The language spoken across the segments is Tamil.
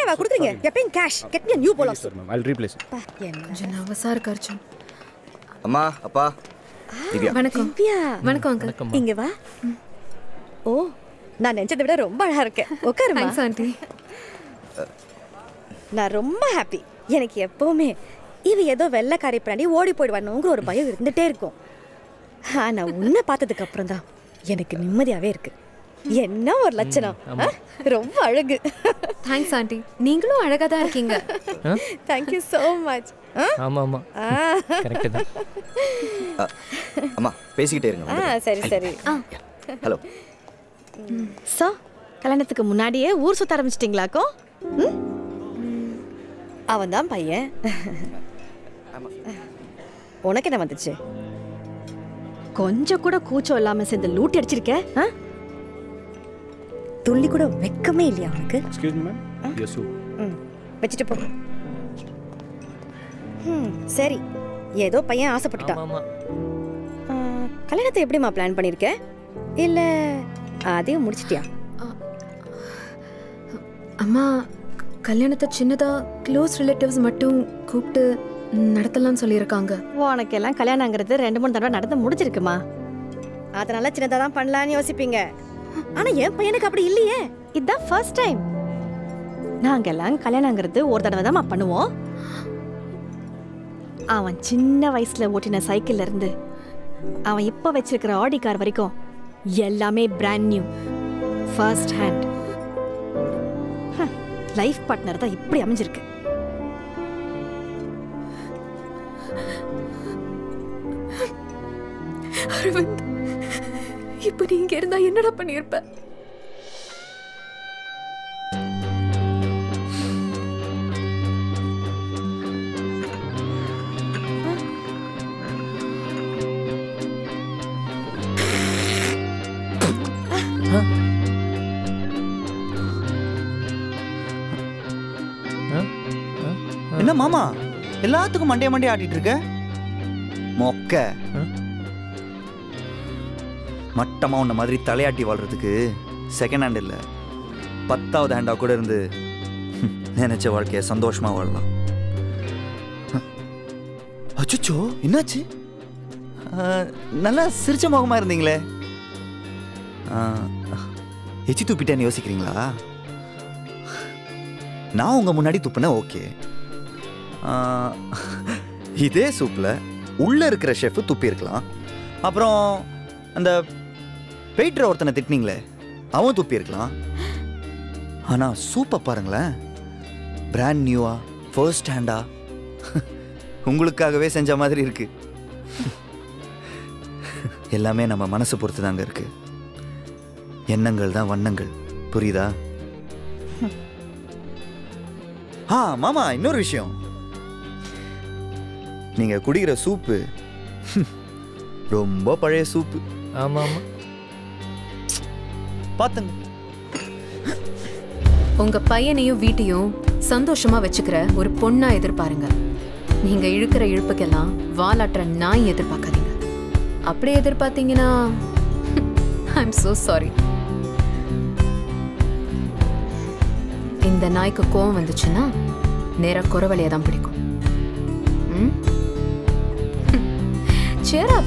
எப்படிடா கொடுக்குறீங்க எப்பயும் கேஷ் கெட் மீ நியூ போலோ சார் மேம் ஐ ரீப்ளேஸ் என்ன கொஞ்சம் நர்வஸாக இருக்கு அர்ஜுன் அம்மா அப்பா திவ்யா வணக்கம் திவ்யா வணக்கம் அங்கிள் இங்க வா ஓ நான் நினைச்சதை விட ரொம்ப அழகா இருக்கேன் உட்காருமா தேங்க்ஸ் ஆண்டி நான் ரொம்ப ஹாப்பி எனக்கு எப்பவுமே இவ ஏதோ வெள்ளைக்காரி பிராண்டி ஓடி போயிடுவானுங்கிற ஒரு பயம் இருந்துட்டே இருக்கும் ஆனா உன்னை பார்த்ததுக்கு அப்புறம் தான் எனக்கு நிம்மதியாவே இருக்கு என்ன ஒரு லட்சணம் ஆ? ரொம்ப அழகு தேங்க்ஸ் ஆண்டி நீங்களும் அழகாக தான் இருக்கீங்க தேங்க்யூ ஸோ மச் ஆமாம் ஆமாம் கரெக்டு தான் அ, அம்மா பேசிக்கிட்டே இருங்க ஆ வந்துடுறேன். சரி சரி ஹலோ ஸோ கல்யாணத்துக்கு முன்னாடியே ஊர் சுத்த ஆரம்பிச்சிட்டிங்களாக்கோ அவன் தான் பையன் உனக்கு என்ன வந்துச்சு கொஞ்சம் கூட கூச்சம் இல்லாம சேர்ந்து லூட்டி அடிச்சிருக்க ஆ? துள்ளி கூட வெக்கமே இல்லையா உனக்கு எக்ஸ்கியூஸ் மேம் எஸ் சூ ம் வச்சுட்டு போ ம் சரி ஏதோ பையன் ஆசைப்பட்டுட்டான் ஆமாம் ஆ, கல்யாணத்தை எப்படிம்மா பிளான் பண்ணியிருக்க இல்லை அதையும் முடிச்சிட்டியா அம்மா கல்யாணத்தை சின்னதாக க்ளோஸ் ரிலேட்டிவ்ஸ் மட்டும் கூப்பிட்டு நடத்தலாம்னு சொல்லியிருக்காங்க உனக்கு எல்லாம் கல்யாணங்கிறது ரெண்டு மூணு தடவை நடந்து முடிஞ்சிருக்குமா அதனால சின்னதாக தான் பண்ணலான்னு யோசிப்பீங்க ஆனா என் பையனுக்கு அப்படி இல்லையே இதுதான் ஃபர்ஸ்ட் டைம் நாங்கெல்லாம் கல்யாணங்கிறது ஒரு தடவை தான் பண்ணுவோம் அவன் சின்ன வயசுல ஓட்டின சைக்கிள்ல இருந்து அவன் இப்ப வச்சிருக்கிற ஆடி கார் வரைக்கும் எல்லாமே brand new first hand life partner தான் இப்படி அமைஞ்சிருக்கு அரவிந்த் இப்போ நீ இங்கே இருந்தா என்னடா பண்ணியிருப்ப என்ன மாமா எல்லாத்துக்கும் மண்டைய மண்டைய ஆட்டிட்டு இருக்க மொக்க மட்டமா உன்ன மாதிரி தலையாட்டி வாழ்றதுக்கு செகண்ட் ஹேண்ட் இல்லை பத்தாவது ஹேண்டா கூட இருந்து ஹம், நினைச்ச வாழ்க்கைய சந்தோஷமா வாழலாம் அச்சுச்சோ என்னாச்சு ஆ, நல்லா சிரிச்ச முகமா இருந்தீங்களே ஆ, எச்சி துப்பிட்டேன்னு யோசிக்கிறீங்களா நான் உங்க முன்னாடி துப்புனேன் ஓகே இதே சூப்பில் உள்ள இருக்கிற ஷெஃப் துப்பி இருக்கலாம் அப்புறம் அந்த வெயிட்டர் ஒருத்தனை திட்டினீங்களே அவன் துப்பி இருக்கலாம் ஆனால் சூப்பை பாருங்களேன் பிராண்ட் நியூவா ஃபர்ஸ்ட் ஹேண்டா உங்களுக்காகவே செஞ்ச மாதிரி இருக்கு எல்லாமே நம்ம மனசு பொறுத்து தாங்க இருக்கு எண்ணங்கள் தான் வண்ணங்கள் புரியுதா ஆ மாமா இன்னொரு விஷயம் நீங்க குடிக்கிற சூப்பு ரொம்ப பழைய சூப்பு ஆமாம் ஆமாம் பாத்துங்க உங்க பையனையும் வீட்டையும் சந்தோஷமா வச்சுக்கிற ஒரு பொண்ணா எதிர்பாருங்க நீங்க இழுக்கிற இழுப்புக்கெல்லாம் வாலாட்டுற நாய் எதிர்பார்க்காதீங்க அப்படி எதிர்பார்த்தீங்கன்னா ஐ எம் so சாரி இந்த நாய்க்கு கோவம் வந்துச்சுன்னா நேரா குறவழியை தான் பிடிக்கும் ம் cheer up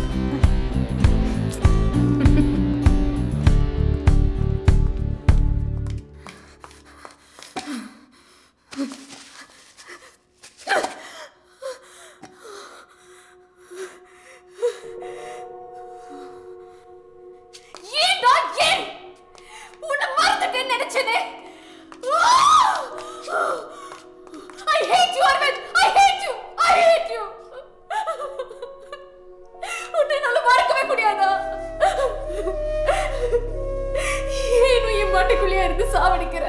ஏன்டா ஏன் உன்னை மறந்துட்டேன்னு நினைச்சேனே I hate you Aravind I hate you I hate you உன்னை என்னால மறக்கவே முடியாதா ஏனும் என் மாட்டுக்குள்ளேயே இருந்து சாவடிக்கிற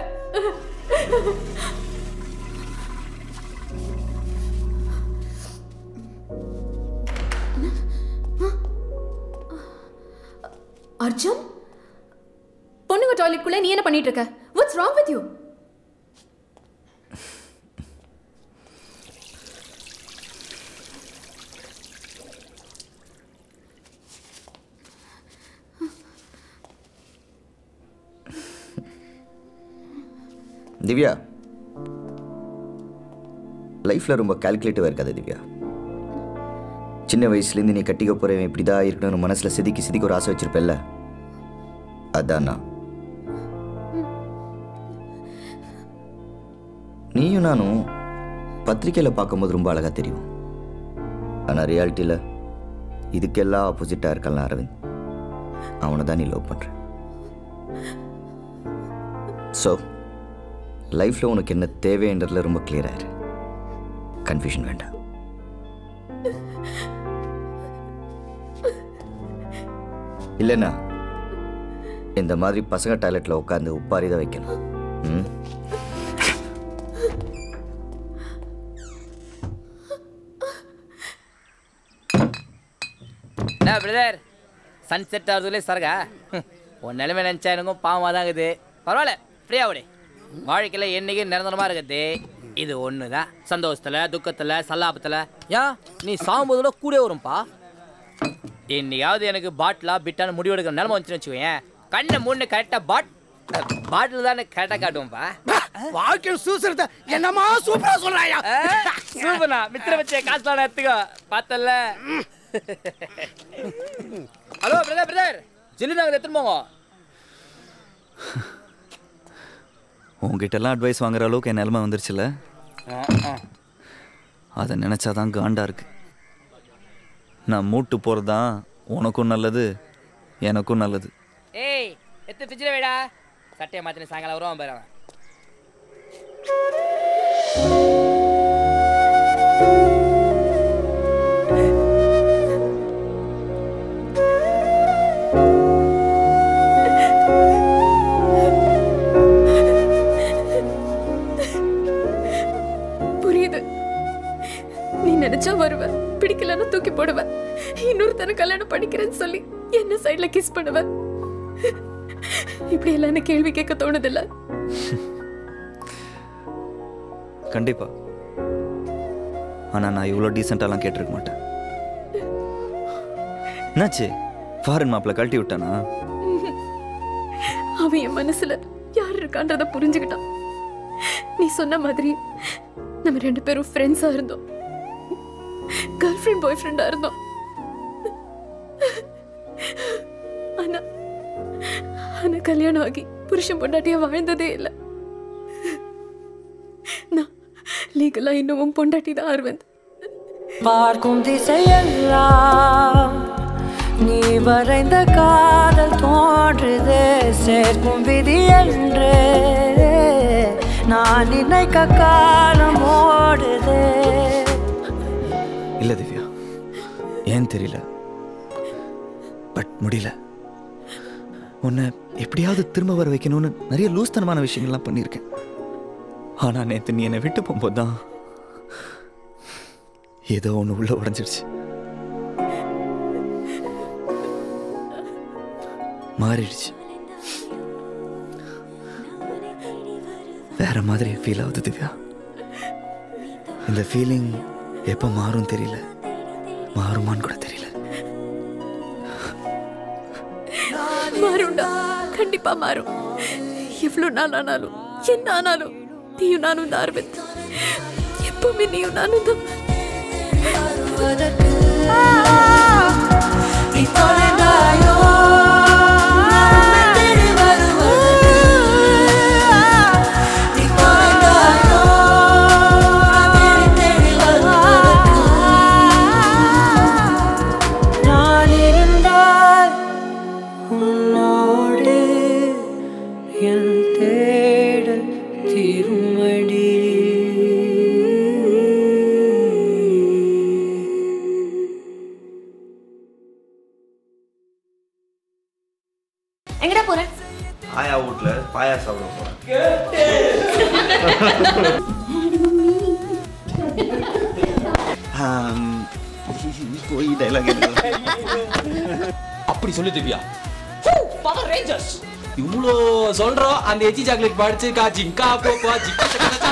அர்ஜுன் பொண்ணுங்க டாய்லெட்குள்ள நீ என்ன பண்ணிட்டு இருக்க what's wrong with you Divya லைஃப்பில் ரொம்ப கால்குலேட்டிவாக இருக்காது திவ்யா சின்ன வயசுலேருந்து நீ கட்டிக்க போகிறவன் இப்படி தான் இருக்கணும்னு மனசில் செதுக்கி செதுக்கி ஒரு ஆசை வச்சிருப்பல்ல அதான் நான் நீயும் நானும் பத்திரிக்கையில் பார்க்கும்போது ரொம்ப அழகாக தெரியும் ஆனால் ரியாலிட்டியில் இதுக்கெல்லாம் ஆப்போசிட்டாக இருக்கலாம் அரவிந்த் அவனை தான் நீ லவ் பண்ணுற ஸோ லைஃப்பில் உனக்கு என்ன தேவைன்றதுல ரொம்ப கிளியராக இரு கன்ஃபியூஷன் வேண்டாம் இல்லைண்ணா இந்த மாதிரி பசங்க டாய்லெட்டில் உட்காந்து உப்பாரி தான் வைக்கணும் ம் என்ன பிரதர் சன் செட் ஆகுறதுலே சரகா ஹம், உன் நிலைமை நினச்சா எனக்கும் பாவமாக தான் இருக்குது பரவாயில்ல ஃப்ரீயாக விடு வாழ்க்கையில் என்றைக்கும் நிரந்தரமாக இருக்குது இது ஒன்று தான் சந்தோஷத்தில் துக்கத்தில் சல்லாபத்தில் ஏன் நீ சாகும்போதுல கூட வரும்பா என்னையாவது எனக்கு பாட்டிலா பிட்டான்னு முடிவு எடுக்கிற நிலமை வந்துச்சுன்னு வச்சுக்கோயேன் கண்ணை மூணு கரெக்டாக பாட் பாட்டில் தானே கரெக்டாக காட்டுவோம்ப்பா வாழ்க்கையில் சூசரத்தை என்னமா சூப்பரா சொல்றாயா சூப்பர்ண்ணா மித்திர வச்ச காசுலாம் எடுத்துக்கோ பார்த்தல ஹலோ பிரதர் பிரதர் ஜில்லு நாங்கள் எடுத்துன்னு போங்க உங்ககிட்டலாம் அட்வைஸ் வாங்குற அளவுக்கு என் நிலமை வந்துருச்சுல அதை நினச்சாதான் காண்டா இருக்கு நான் மூட்டு போகிறது தான் உனக்கும் நல்லது எனக்கும் நல்லது ஏய் எத்து ஃப்ரிட்ஜில் வைடா சட்டையை மாற்றின சாயங்காலம் வருவான் பாரு அவன் புரியுது நீ நினைச்சா வருவ பிடிக்கலன்னா தூக்கி போடுவ இன்னொருத்தனை கல்யாணம் பண்ணிக்கிறேன்னு சொல்லி என்ன சைடுல கிஸ் பண்ணுவ இப்படி எல்லாம் எனக்கு கேள்வி கேட்க தோணுதில்ல கண்டிப்பா ஆனால் நான் இவ்வளோ டீசெண்டாலாம் கேட்டிருக்க மாட்டேன் என்னாச்சு ஃபாரின் மாப்பிள்ள கழட்டி விட்டானா அவன் என் மனசுல யார் இருக்கான்றத புரிஞ்சுக்கிட்டான் நீ சொன்ன மாதிரி நம்ம ரெண்டு பேரும் ஃப்ரெண்ட்ஸா இருந்தோம் கேர்ள் ஃப்ரெண்ட் பாய் ஃப்ரெண்டா இருந்தோம் ஆனா ஆனா கல்யாணம் ஆகி புருஷன் பொண்டாட்டியா வாழ்ந்ததே இல்லை நான் லீகலா இன்னமும் பொண்டாட்டி தான் அரவிந்த் பார்க்கும் திசையெல்லாம் நீ வரைந்த காதல் தோன்றுதே சேர்க்கும் விதி என்று நான் நினைக்க காலம் ஓடுதே இல்லை திவ்யா ஏன் தெரியல பட் முடியல உன்னை எப்படியாவது திரும்ப வர வைக்கணும்னு நிறைய லூஸ்தனமான விஷயங்கள்லாம் பண்ணியிருக்கேன் ஆனால் நேற்று நீ என்னை விட்டு போகும்போது தான் ஏதோ ஒன்று உள்ள உடஞ்சிடுச்சு மாறிடுச்சு வேற மாதிரி ஃபீல் ஆகுது திவ்யா இந்த ஃபீலிங் எப்போ மாறும் தெரியல மாறுமான்னு கூட தெரியல மாறும்டா கண்டிப்பா மாறும் எவ்வளவு நாள் ஆனாலும் என்ன ஆனாலும் நீயும் நானும் தான் அரவிந்த் எப்பவுமே நீயும் நானும் தான் நீ தொலைந்தாயோ தேடி வருவதற்கு நீ தொலைந்தாயோ தேடி தேடி வருவதற்கு நான் இருந்தால் உன்னோடு என் தேடல் திருமடி எங்கடா போற ஆயா வீட்டில் பாயா சாப்பிட போகிறேன் போய் டைலாக் அப்படி சொல்லு திவ்யா பவர் ரேஞ்சர்ஸ் இவ்வளோ சொல்றோம் அந்த எச்சி சாக்லேட் படிச்சு கா ஜிங்கா போப்பா ஜிங்கா சக்கா சக்கா.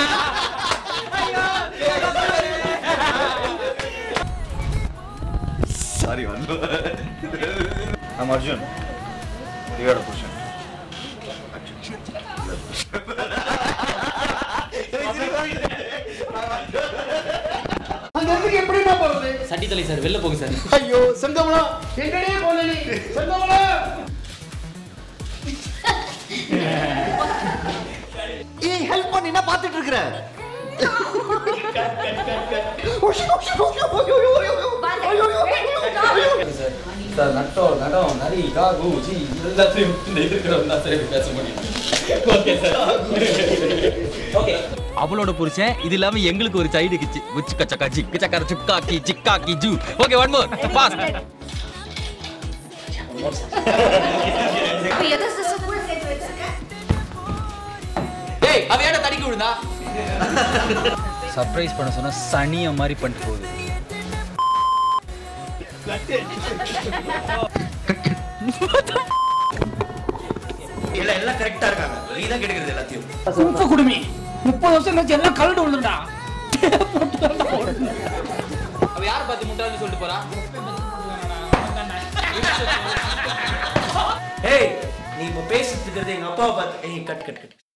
சாரி வந்து நம்ம அர்ஜுன் திவ்யாட புருஷன் அர்ஜுன் போறது சட்டி தலை சார் வெளில போங்க சார் ஐயோ செங்கமலம் எங்கடே போன நீ செங்கமலம் ஏய் ஹெல்ப் பண்ணி என்ன பார்த்துட்டு இருக்கிற சார் நட்டம் நடம் நரி கா கு ஜி எல்லாத்தையும் இந்த இருக்கிறவங்க தான் சார் பேச முடியும் ஓகே சார் ஓகே அவளோட புருஷன் இது இல்லாம எங்களுக்கு ஒரு சைடு கிச்சு உச்சு கச்சக்கா ஜிக்கு சக்கர சுக்காக்கி ஜிக்காக்கி ஜூ ஓகே ஒன் மோர் பாஸ் ஏய் அவ ஏட தடிக்க விடுதா சர்ப்ரைஸ் பண்ண சொன்னா சனிய மாதிரி பண்ணிட்டு போகுது எல்லாம் எல்லாம் கரெக்டா இருக்காங்க நீ தான் கெடுக்கிறது எல்லாத்தையும் உப்பு குடுமி முப்பது வருஷம் கழிச்சு எல்லாம் கலண்டு விழுந்துடா அவ யார பார்த்து முட்டாள்னு சொல்லிட்டு போறா ஏய் நீ இப்போ பேசிட்டு இருக்கிறது எங்க அப்பாவை பார்த்து ஏய் கட் கட் கட்